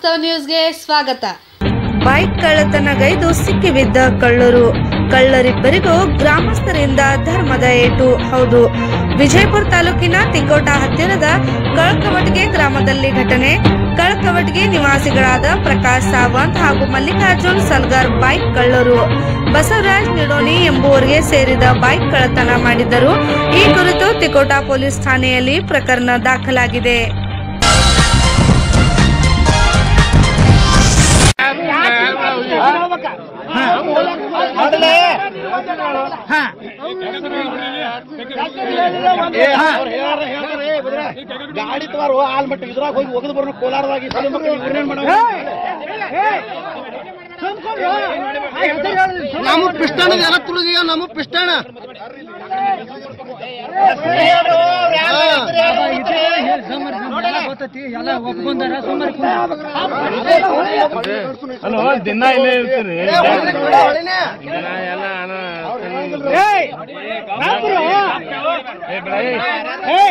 ವಾಸ್ತವ ನ್ಯೂಸ್ಗೆ ಸ್ವಾಗತ ಬೈಕ್ ಕಳ್ಳತನಗೈದು ಸಿಕ್ಕಿಬಿದ್ದ ಕಳ್ಳರು ಕಳ್ಳರಿಬ್ಬರಿಗೂ ಗ್ರಾಮಸ್ಥರಿಂದ ಧರ್ಮದ ಏಟು ಹೌದು ವಿಜಯಪುರ ತಾಲೂಕಿನ ತಿಕೋಟ ಹತ್ತಿರದ ಕಳಕವಟಗಿ ಗ್ರಾಮದಲ್ಲಿ ಘಟನೆ ಕಳಕವಟಗಿ ನಿವಾಸಿಗಳಾದ ಪ್ರಕಾಶ್ ಸಾವಂತ್ ಹಾಗೂ ಮಲ್ಲಿಕಾರ್ಜುನ್ ಸಲ್ಗಾರ್ ಬೈಕ್ ಕಳ್ಳರು ಬಸವರಾಜ್ ನಿಡೋಣಿ ಎಂಬುವರಿಗೆ ಸೇರಿದ ಬೈಕ್ ಕಳ್ಳತನ ಮಾಡಿದ್ದರು ಈ ಕುರಿತು ತಿಕೋಟ ಪೊಲೀಸ್ ಠಾಣೆಯಲ್ಲಿ ಪ್ರಕರಣ ದಾಖಲಾಗಿದೆ ಗಾಡಿ ತವಾರು ಆಲ್ಮಟ್ಟ ಇದ್ರಾಗ ಹೋಗಿ ಒಗದು ಬರೋಣ ಕೋಲಾರದಾಗ ಈ ಸಲ ಮಕ್ಕಳು ಇವ್ರನ್ನೇನ್ ಮಾಡೋದು? ನಮ್ಮ ಪಿಸ್ಟನ್ ಎಲ್ಲ ತುಳಿದೀಯ ನಮ್ಮ ಪಿಸ್ಟನ್ ಹಲೋ ದಿನ ಇಲ್ಲೇ ಇರ್ತೀರಿ ದಿನ ಎಲ್ಲ ಅನ ಏ ಬಿಡ, ಏ.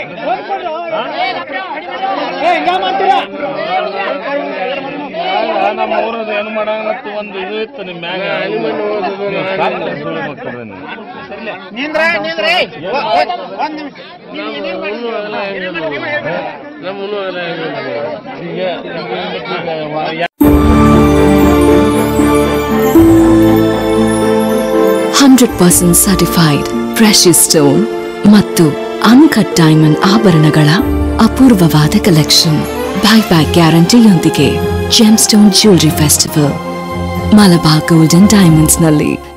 ಆ, ನಮ್ಮ ಊರದ್ದು ಏನು ಮಾಡಂಗತ್ತು ಒಂದು ಇದು ಇತ್ತು ನಿಮ್ಮ ಮ್ಯಾಗ ನೀವು ಸಾಕು ಸುಳ್ಳು ಮಕ್ಕಳ್ರಿ ನೀವು. ನಿಂದ್ರ ನಿಂದ್ರೆ ಒಂದ್ ನಿಮಿಷ ನಮ್ಮ ಊರು ಎಲ್ಲ ಈಗ ಈಗ ಈಗ hundred percent certified precious stone ಮತ್ತು ಅನ್ಕಟ್ ಡೈಮಂಡ್ ಆಭರಣಗಳ ಅಪೂರ್ವವಾದ ಕಲೆಕ್ಷನ್ ಬೈ ಬ್ಯಾಕ್ ಗ್ಯಾರಂಟಿಯೊಂದಿಗೆ gem stone jewellery festival Malabar gold and ಡೈಮಂಡ್ಸ್ನಲ್ಲಿ